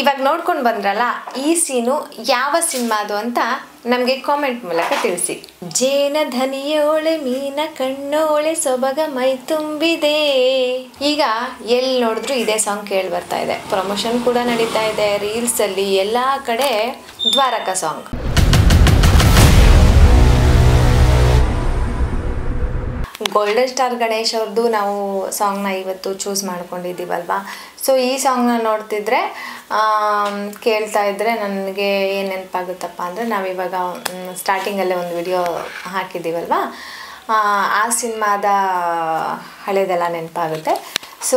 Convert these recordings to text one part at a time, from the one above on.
ಇವಾಗ ನೋಡ್ಕೊಂಡು ಬಂದ್ರಲ್ಲ ಈ ಸೀನು ಯಾವ ಸಿನಿಮಾದು ಅಂತ ನಮಗೆ ಕಾಮೆಂಟ್ ಮೂಲಕ ತಿಳಿಸಿ ಜೇನ ಧನಿಯೋಳೆ ಮೀನ ಕಣ್ಣೋಳೆ ಸೊಬಗ ಮೈ ತುಂಬಿದೆ ಈಗ ಎಲ್ಲಿ ನೋಡಿದ್ರು ಇದೇ ಸಾಂಗ್ ಕೇಳಿ ಬರ್ತಾ ಇದೆ ಪ್ರಮೋಷನ್ ಕೂಡ ನಡೀತಾ ಇದೆ ರೀಲ್ಸಲ್ಲಿ ಎಲ್ಲ ಕಡೆ Dwaraka song golden star Ganesh ಅವ್ರದ್ದು ನಾವು ಸಾಂಗ್ನ ಇವತ್ತು ಚೂಸ್ ಮಾಡ್ಕೊಂಡಿದ್ದೀವಲ್ವಾ ಸೊ ಈ ಸಾಂಗ್ನ ನೋಡ್ತಿದ್ರೆ ಆಮ್, ಕೇಳ್ತಾ ಇದ್ದರೆ ನನಗೆ ಏನು ನೆನಪಾಗುತ್ತಪ್ಪ ಅಂದರೆ ನಾವಿವಾಗ ಸ್ಟಾರ್ಟಿಂಗಲ್ಲೇ ಒಂದು ವಿಡಿಯೋ ಹಾಕಿದ್ದೀವಲ್ವಾ ಆ, ಆ ಸಿನಿಮಾದ ಹಳೇದೆಲ್ಲ ನೆನಪಾಗುತ್ತೆ ಸೊ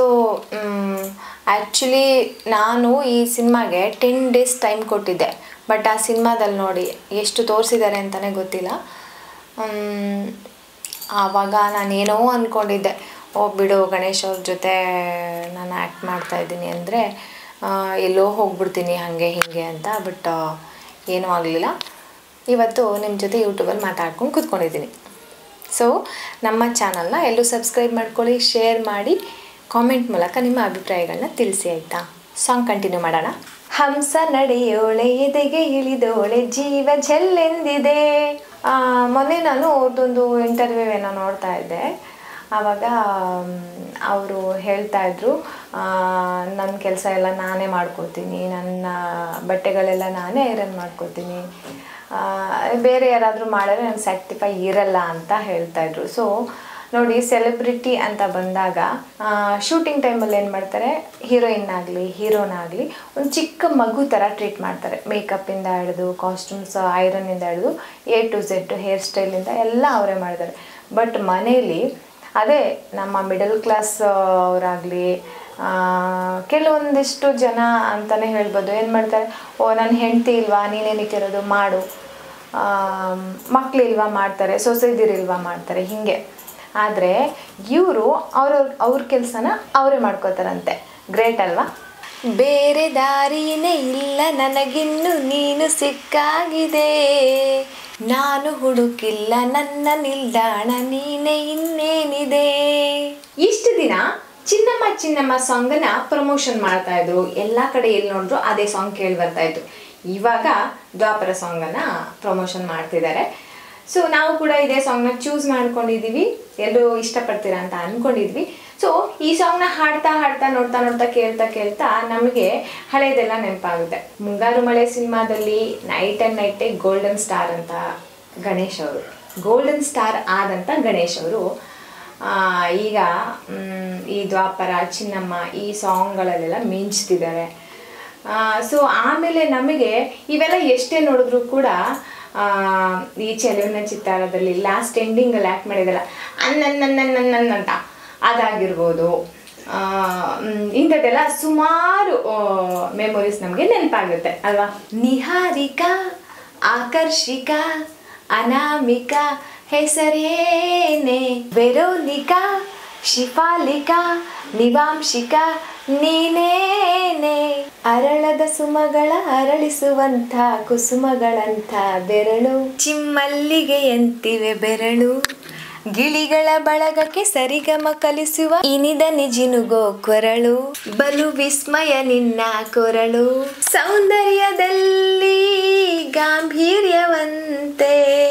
ಆ್ಯಕ್ಚುಲಿ ನಾನು ಈ ಸಿನಿಮಾಗೆ ಟೆನ್ ಡೇಸ್ ಟೈಮ್ ಕೊಟ್ಟಿದ್ದೆ ಬಟ್ ಆ ಸಿನಿಮಾದಲ್ಲಿ ನೋಡಿ ಎಷ್ಟು ತೋರಿಸಿದ್ದಾರೆ ಅಂತಲೇ ಗೊತ್ತಿಲ್ಲ ಮ್, ಆವಾಗ ನಾನೇನೋ ಅಂದ್ಕೊಂಡಿದ್ದೆ ಹೋಗ್ಬಿಡು ಗಣೇಶ್ ಅವ್ರ ಜೊತೆ ನಾನು ಆ್ಯಕ್ಟ್ ಮಾಡ್ತಾ ಇದ್ದೀನಿ ಅಂದರೆ ಎಲ್ಲೋ ಹೋಗ್ಬಿಡ್ತೀನಿ ಹಾಗೆ ಹೀಗೆ ಅಂತ ಬಟ್ ಏನೂ ಆಗಲಿಲ್ಲ ಇವತ್ತು ನಿಮ್ಮ ಜೊತೆ ಯೂಟ್ಯೂಬಲ್ಲಿ ಮಾತಾಡ್ಕೊಂಡು ಕೂತ್ಕೊಂಡಿದ್ದೀನಿ ಸೊ ನಮ್ಮ ಚಾನಲ್ನ ಎಲ್ಲರೂ ಸಬ್ಸ್ಕ್ರೈಬ್ ಮಾಡ್ಕೊಳ್ಳಿ ಶೇರ್ ಮಾಡಿ ಕಾಮೆಂಟ್ ಮೂಲಕ ನಿಮ್ಮ ಅಭಿಪ್ರಾಯಗಳನ್ನ ತಿಳಿಸಿ ಆಯಿತಾ ಸಾಂಗ್ ಕಂಟಿನ್ಯೂ ಮಾಡೋಣ ಹಂಸ ನಡೆಯೋಳೆ ಎದೆಗೆ ಇಳಿದೋಳೆ ಜೀವ ಜಲ್ಲೆಂದಿದೆ ಆ, ಮೊನ್ನೆ ನಾನು ಅವ್ರದ್ದೊಂದು ಇಂಟರ್ವ್ಯೂ ಏನೋ ನೋಡ್ತಾ ಇದ್ದೆ ಆವಾಗ ಅವರು ಹೇಳ್ತಾ ಇದ್ರು ನನ್ನ ಕೆಲಸ ಎಲ್ಲ ನಾನೇ ಮಾಡ್ಕೊತೀನಿ ನನ್ನ ಬಟ್ಟೆಗಳೆಲ್ಲ ನಾನೇ ಐರನ್ ಮಾಡ್ಕೊತೀನಿ ಆ, ಬೇರೆ ಯಾರಾದರೂ ಮಾಡಿದ್ರೆ ನಂಗೆ ಸ್ಯಾಕ್ಟಿಫೈ ಇರಲ್ಲ ಅಂತ ಹೇಳ್ತಾ ಇದ್ರು ಸೊ ನೋಡಿ ಸೆಲೆಬ್ರಿಟಿ ಅಂತ ಬಂದಾಗ ಶೂಟಿಂಗ್ ಟೈಮಲ್ಲಿ ಏನು ಮಾಡ್ತಾರೆ ಹೀರೋಯಿನ್ ಆಗಲಿ ಹೀರೋನಾಗಲಿ ಒಂದು ಚಿಕ್ಕ ಮಗು ಥರ ಟ್ರೀಟ್ ಮಾಡ್ತಾರೆ ಮೇಕಪ್ಪಿಂದ ಹಿಡಿದು ಕಾಸ್ಟ್ಯೂಮ್ಸ್ ಐರನ್ನಿಂದ ಹಿಡಿದು ಎ ಟು ಝೆಡ್ ಹೇರ್ ಸ್ಟೈಲಿಂದ ಎಲ್ಲ ಅವರೇ ಮಾಡ್ತಾರೆ ಬಟ್ ಮನೇಲಿ ಅದೇ ನಮ್ಮ ಮಿಡಲ್ ಕ್ಲಾಸ್ ಅವರಾಗಲಿ ಕೆಲವೊಂದಿಷ್ಟು ಜನ ಅಂತಲೇ ಹೇಳ್ಬೋದು ಏನು ಮಾಡ್ತಾರೆ ಓ ನನ್ನ ಹೆಂಡತಿ ಇಲ್ವಾ ನೀನೇನಿಕ್ಕಿರೋದು ಮಾಡು ಮಕ್ಕಳಿಲ್ವಾ ಮಾಡ್ತಾರೆ ಸೊಸೈದಿರಿಲ್ವಾ ಮಾಡ್ತಾರೆ ಹೀಗೆ ಆದರೆ ಇವರು ಅವ್ರ ಅವ್ರ ಕೆಲಸನ ಅವರೇ ಮಾಡ್ಕೋತಾರಂತೆ ಗ್ರೇಟ್ ಅಲ್ವಾ ಬೇರೆ ದಾರಿನೇ ಇಲ್ಲ ನನಗಿನ್ನು ನೀನು ಸಿಕ್ಕಾಗಿದೆ ನಾನು ಹುಡುಕಿಲ್ಲ ನನ್ನ ನಿಲ್ದಾಣ ನೀನೇ ಇನ್ನೇನಿದೆ ಇಷ್ಟು ದಿನ ಚಿನ್ನಮ್ಮ ಚಿನ್ನಮ್ಮ ಸಾಂಗನ್ನ ಪ್ರಮೋಷನ್ ಮಾಡ್ತಾ ಇದ್ರು ಎಲ್ಲ ಕಡೆ ಎಲ್ಲಿ ನೋಡಿದ್ರು ಅದೇ ಸಾಂಗ್ ಕೇಳಿ ಬರ್ತಾ ಇತ್ತು ಇವಾಗ ದ್ವಾಪರ ಸಾಂಗನ್ನ ಪ್ರಮೋಷನ್ ಮಾಡ್ತಿದ್ದಾರೆ ಸೊ ನಾವು ಕೂಡ ಇದೇ ಸಾಂಗ್ನ ಚೂಸ್ ಮಾಡ್ಕೊಂಡಿದ್ದೀವಿ ಎಲ್ಲರೂ ಇಷ್ಟಪಡ್ತೀರಾ ಅಂತ ಅಂದ್ಕೊಂಡಿದ್ವಿ ಸೊ ಈ ಸಾಂಗ್ನ ಹಾಡ್ತಾ ಹಾಡ್ತಾ ನೋಡ್ತಾ ನೋಡ್ತಾ ಕೇಳ್ತಾ ಕೇಳ್ತಾ ನಮಗೆ ಹಳೇದೆಲ್ಲ ನೆನಪಾಗುತ್ತೆ ಮುಂಗಾರು ಮಳೆ ಸಿನಿಮಾದಲ್ಲಿ ನೈಟ್ ಆ್ಯಂಡ್ ನೈಟೇ ಗೋಲ್ಡನ್ ಸ್ಟಾರ್ ಅಂತ ಗಣೇಶ್ ಅವರು ಗೋಲ್ಡನ್ ಸ್ಟಾರ್ ಆದಂಥ ಗಣೇಶ್ ಅವರು ಆ, ಈಗ ಮ್, ಈ ದ್ವಾಪರ ಚಿನ್ನಮ್ಮ ಈ ಸಾಂಗ್ಗಳಲ್ಲೆಲ್ಲ ಮಿಂಚ್ತಿದ್ದಾರೆ ಸೊ ಆಮೇಲೆ ನಮಗೆ ಇವೆಲ್ಲ ಎಷ್ಟೇ ನೋಡಿದ್ರು ಕೂಡ ಆ, ಈ ಚೆಲುವಿನ ಚಿತ್ತಾರದಲ್ಲಿ ಲಾಸ್ಟ್ ಎಂಡಿಂಗಲ್ಲಿ ಆ್ಯಕ್ಟ್ ಮಾಡಿದಲ್ಲ ಅನ್ನನ್ನನ್ನನ್ನನ್ನ ಅಂತ ಅದಾಗಿರ್ಬೋದು ಆ, ಮ್, ಇಂಥದ್ದೆಲ್ಲ ಸುಮಾರು ಮೆಮೊರೀಸ್ ನಮಗೆ ನೆನಪಾಗುತ್ತೆ ಅಲ್ವಾ ನಿಹಾರಿಕಾ ಆಕರ್ಷಿಕಾ ಅನಾಮಿಕಾ ಹೆಸರೇನೆ ವೆರೋನಿಕಾ ಶಿಫಾಲಿಕಾ ನಿವಾಂಶಿಕಾ ನೀನೇನೆ ಅರಳದ ಸುಮಗಳ ಅರಳಿಸುವಂಥ ಕುಸುಮಗಳಂಥ ಬೆರಳು ಚಿಮ್ಮಲ್ಲಿಗೆಯಂತಿವೆ ಬೆರಳು ಗಿಳಿಗಳ ಬಳಗಕ್ಕೆ ಸರಿಗಮ ಕಲಿಸುವ ಇನಿದ ನಿಜಿನುಗೋ ಕೊರಳು ಬಲು ವಿಸ್ಮಯ ನಿನ್ನ ಕೊರಳು ಸೌಂದರ್ಯದಲ್ಲಿ ಗಾಂಭೀರ್ಯವಂತೆ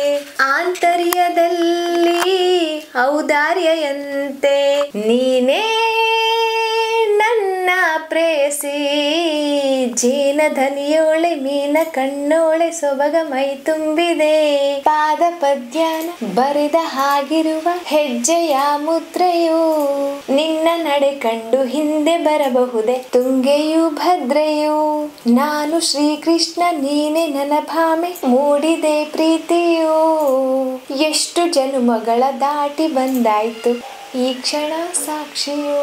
ಆಂತರ್ಯದಲ್ಲಿ ಔದಾರ್ಯಂತೆ ನೀನೇ ನನ್ನ ಪ್ರೇಸಿ ಜೇನ ಧನಿಯೋಳೆ ಮೀನ ಕಣ್ಣೋಳೆ ಸೊಬಗ ಮೈ ತುಂಬಿದೆ ಪಾದ ಪದ್ಯಾನ ಬರೆದ ಹಾಗಿರುವ ಹೆಜ್ಜೆಯ ಮುದ್ರೆಯು ನಿನ್ನ ನಡೆ ಕಂಡು ಹಿಂದೆ ಬರಬಹುದೇ ತುಂಗೆಯು ಭದ್ರೆಯು ನಾನು ಶ್ರೀಕೃಷ್ಣ ನೀನೆ ನನ್ನ ಭಾಮೆ ಮೂಡಿದೆ ಪ್ರೀತಿಯು ಎಷ್ಟು ಜನುಮಗಳ ದಾಟಿ ಬಂದಾಯ್ತು ಈ ಕ್ಷಣ ಸಾಕ್ಷಿಯು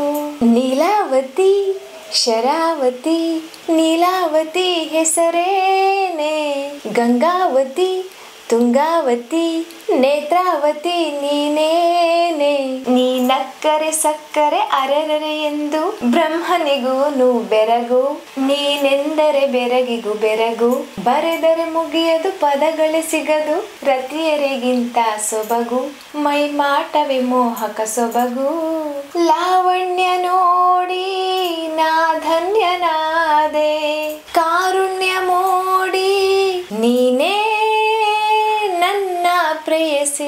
ನೀಲಾವತಿ ಶರಾವತಿ ನೀಲಾವತಿ ಹೆಸರೇನೆ ಗಂಗಾವತಿ ತುಂಗಾವತಿ ನೇತ್ರಾವತಿ ನೀನೇನೆ ನೀ ನಕ್ಕ ಸಕ್ಕರೆ ಸಕ್ಕರೆ ಅರೆರರೆ ಎಂದು ಬ್ರಹ್ಮನಿಗೂ ಬೆರಗು ನೀನೆಂದರೆ ಬೆರಗಿಗೂ ಬೆರಗು ಬರೆದರೆ ಮುಗಿಯದು ಪದಗಳೇ ಸಿಗದು ರತಿಯರಿಗಿಂತ ಸೊಬಗು ಮೈ ಮಾಟವೇ ಮೋಹಕ ಸೊಬಗು ಲಾವಣ್ಯ ನೋಡಿ ನಾ ಧನ್ಯನಾದೆ ಕಾರುಣ್ಯ ಮೋಡಿ ನೀನೇ ನನ್ನ ಪ್ರೇಯಸಿ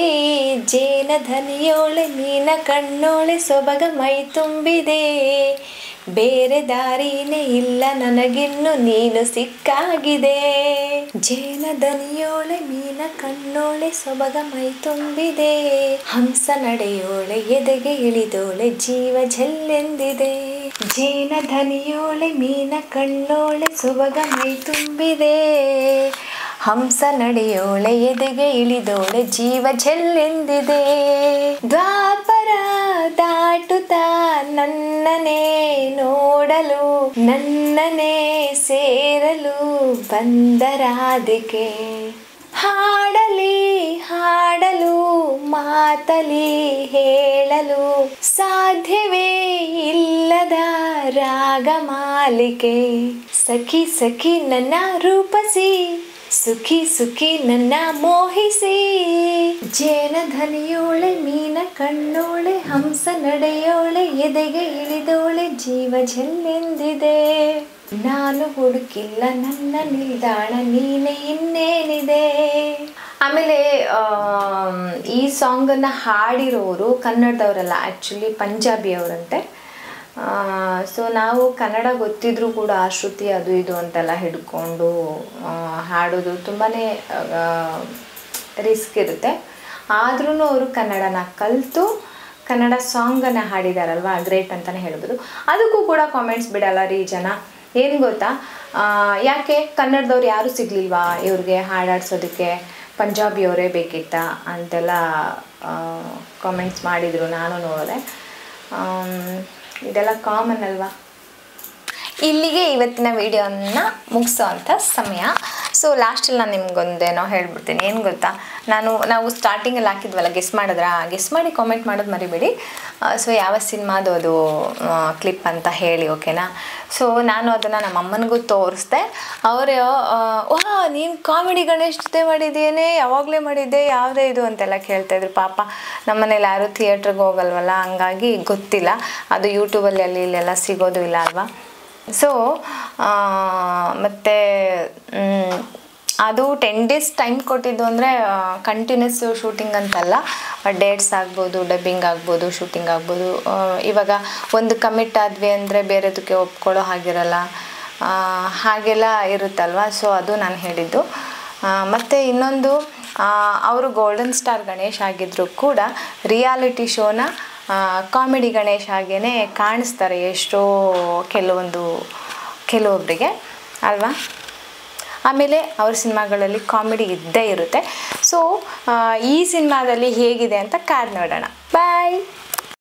ಜೇನ ಧನಿಯೋಳೆ ನೀನ ಕಣ್ಣೋಳೆ ಸೊಬಗ ಮೈ ತುಂಬಿದೆ ಬೇರೆ ದಾರಿನೇ ಇಲ್ಲ ನನಗಿನ್ನು ನೀನು ಸಿಕ್ಕಾಗಿದೆ ಜೇನ ದನಿಯೋಳೆ ಮೀನ ಕಣ್ಣೋಳೆ ಸೊಬಗ ಮೈ ತುಂಬಿದೆ ಹಂಸ ನಡೆಯೋಳೆ ಎದೆಗೆ ಇಳಿದೋಳೆ ಜೀವ ಜಲ್ಲೆಂದಿದೆ ಜೇನ ಧನಿಯೋಳೆ ಮೀನ ಕಣ್ಣೋಳೆ ಸೊಬಗ ಮೈ ತುಂಬಿದೆ ಹಂಸ ನಡೆಯೋಳೆ ಎದೆಗೆ ಇಳಿದೋಳೆ ಜೀವ ಚೆಲ್ಲೆಂದಿದೆ ದ್ವಾಪರ ದಾಟುತ್ತಾ ನನ್ನನೇ ನೋಡಲು ನನ್ನನೇ ಸೇರಲು ಬಂದರಾದಿಕೆ ಹಾಡಲಿ ಹಾಡಲು ಮಾತಲಿ ಹೇಳಲು ಸಾಧ್ಯವೇ ಇಲ್ಲದ ರಾಗಮಾಲಿಕೆ ಸಖಿ ಸಖಿ ನನ್ನ ರೂಪಸಿ ಸುಖಿ ಸುಖಿ ನನ್ನ ಮೋಹಿಸಿ ಜೇನ ಧನಿಯೋಳೆ ಮೀನ ಕಣ್ಣೋಳೆ ಹಂಸ ನಡೆಯೋಳೆ ಎದೆಗೆ ಇಳಿದೋಳೆ ಜೀವ ಜಲ್ಲೆಂದಿದೆ ನಾನು ಹುಡುಕಿಲ್ಲ ನನ್ನ ನಿಲ್ದಾಣ ನೀನೆ ಇನ್ನೇನಿದೆ ಆಮೇಲೆ ಆಮ್, ಈ ಸಾಂಗನ್ನು ಹಾಡಿರೋರು ಕನ್ನಡದವರಲ್ಲ ಆ್ಯಕ್ಚುಲಿ ಪಂಜಾಬಿಯವರಂತೆ ಸೊ ನಾವು ಕನ್ನಡ ಗೊತ್ತಿದ್ರೂ ಕೂಡ ಆ ಶ್ರುತಿ ಅದು ಇದು ಅಂತೆಲ್ಲ ಹಿಡ್ಕೊಂಡು ಆ, ಹಾಡೋದು ತುಂಬಾ ರಿಸ್ಕ್ ಇರುತ್ತೆ ಆದ್ರೂ ಅವರು ಕನ್ನಡನ ಕಲಿತು ಕನ್ನಡ ಸಾಂಗನ್ನು ಹಾಡಿದಾರಲ್ವಾ ಗ್ರೇಟ್ ಅಂತಲೇ ಹೇಳ್ಬೋದು ಅದಕ್ಕೂ ಕೂಡ ಕಾಮೆಂಟ್ಸ್ ಬಿಡಲ್ಲ ರೀ ಜನ ಏನು ಗೊತ್ತಾ ಆ, ಯಾಕೆ ಕನ್ನಡದವ್ರು ಯಾರೂ ಸಿಗಲಿಲ್ವಾ ಇವ್ರಿಗೆ ಹಾಡಾಡ್ಸೋದಕ್ಕೆ ಪಂಜಾಬಿಯವರೇ ಬೇಕಿತ್ತಾ ಅಂತೆಲ್ಲ ಕಾಮೆಂಟ್ಸ್ ಮಾಡಿದರು ನಾನು ನೋಡಿದೆ ಆಮ್, ಇದೆಲ್ಲ ಕಾಮನ್ ಅಲ್ವಾ ಇಲ್ಲಿಗೆ ಇವತ್ತಿನ ವಿಡಿಯೋನ ಮುಗಿಸೋ ಅಂಥ ಸಮಯ ಸೊ ಲಾಸ್ಟಲ್ಲಿ ನಾನು ನಿಮ್ಗೊಂದೇನೋ ಹೇಳ್ಬಿಡ್ತೀನಿ ಏನು ಗೊತ್ತಾ ನಾನು ನಾವು ಸ್ಟಾರ್ಟಿಂಗಲ್ಲಿ ಹಾಕಿದ್ವಲ್ಲ ಗೆಸ್ ಮಾಡಿದ್ರಾ ಗೆಸ್ ಮಾಡಿ ಕಾಮೆಂಟ್ ಮಾಡೋದು ಮರಿಬೇಡಿ ಸೊ ಯಾವ ಸಿನಿಮಾದು ಅದು ಕ್ಲಿಪ್ ಅಂತ ಹೇಳಿ ಓಕೆನಾ ಸೊ ನಾನು ಅದನ್ನು ನಮ್ಮ ಅಮ್ಮನಿಗೂ ತೋರಿಸ್ದೆ ಅವರು ವಾ ನೀನು ಕಾಮಿಡಿ ಗಣೇಶ್ ಜೊತೆ ಮಾಡಿದ್ದೇನೆ ಯಾವಾಗಲೇ ಮಾಡಿದ್ದೆ ಯಾವುದೇ ಇದು ಅಂತೆಲ್ಲ ಕೇಳ್ತಾಯಿದ್ರು ಪಾಪ ನಮ್ಮನೇಲಿ ಯಾರೂ ಥಿಯೇಟ್ರಿಗೆ ಹೋಗಲ್ವಲ್ಲ ಹಂಗಾಗಿ ಗೊತ್ತಿಲ್ಲ ಅದು ಯೂಟ್ಯೂಬಲ್ಲಿ ಅಲ್ಲಿ ಇಲ್ಲೆಲ್ಲ ಸಿಗೋದು ಇಲ್ಲ ಅಲ್ವಾ ಸೊ ಮತ್ತು ಅದು ಟೆನ್ ಡೇಸ್ ಟೈಮ್ ಕೊಟ್ಟಿದ್ದು ಅಂದರೆ ಕಂಟಿನ್ಯೂಸ್ ಶೂಟಿಂಗ್ ಅಂತಲ್ಲ ಡೇಟ್ಸ್ ಆಗ್ಬೋದು ಡಬ್ಬಿಂಗ್ ಆಗ್ಬೋದು ಶೂಟಿಂಗ್ ಆಗ್ಬೋದು ಆ, ಇವಾಗ ಒಂದು ಕಮಿಟ್ ಆದ್ವಿ ಅಂದರೆ ಬೇರೆದಕ್ಕೆ ಒಪ್ಕೊಳ್ಳೋ ಹಾಗಿರಲ್ಲ ಆ, ಹಾಗೆಲ್ಲ ಇರುತ್ತಲ್ವ ಸೊ ಅದು ನಾನು ಹೇಳಿದ್ದು ಮತ್ತು ಇನ್ನೊಂದು ಅವರು ಗೋಲ್ಡನ್ ಸ್ಟಾರ್ ಗಣೇಶ್ ಆಗಿದ್ದರೂ ಕೂಡ ರಿಯಾಲಿಟಿ ಶೋನ ಕಾಮಿಡಿ ಗಣೇಶ್ ಹಾಗೇ ಕಾಣಿಸ್ತಾರೆ ಎಷ್ಟೋ ಕೆಲವೊಂದು ಕೆಲವೊಬ್ಬರಿಗೆ ಅಲ್ವಾ ಆಮೇಲೆ ಅವ್ರ ಸಿನಿಮಾಗಳಲ್ಲಿ ಕಾಮಿಡಿ ಇದ್ದೇ ಇರುತ್ತೆ ಸೊ ಈ ಸಿನಿಮಾದಲ್ಲಿ ಹೇಗಿದೆ ಅಂತ ಕಾದ್ ನೋಡೋಣ ಬಾಯ್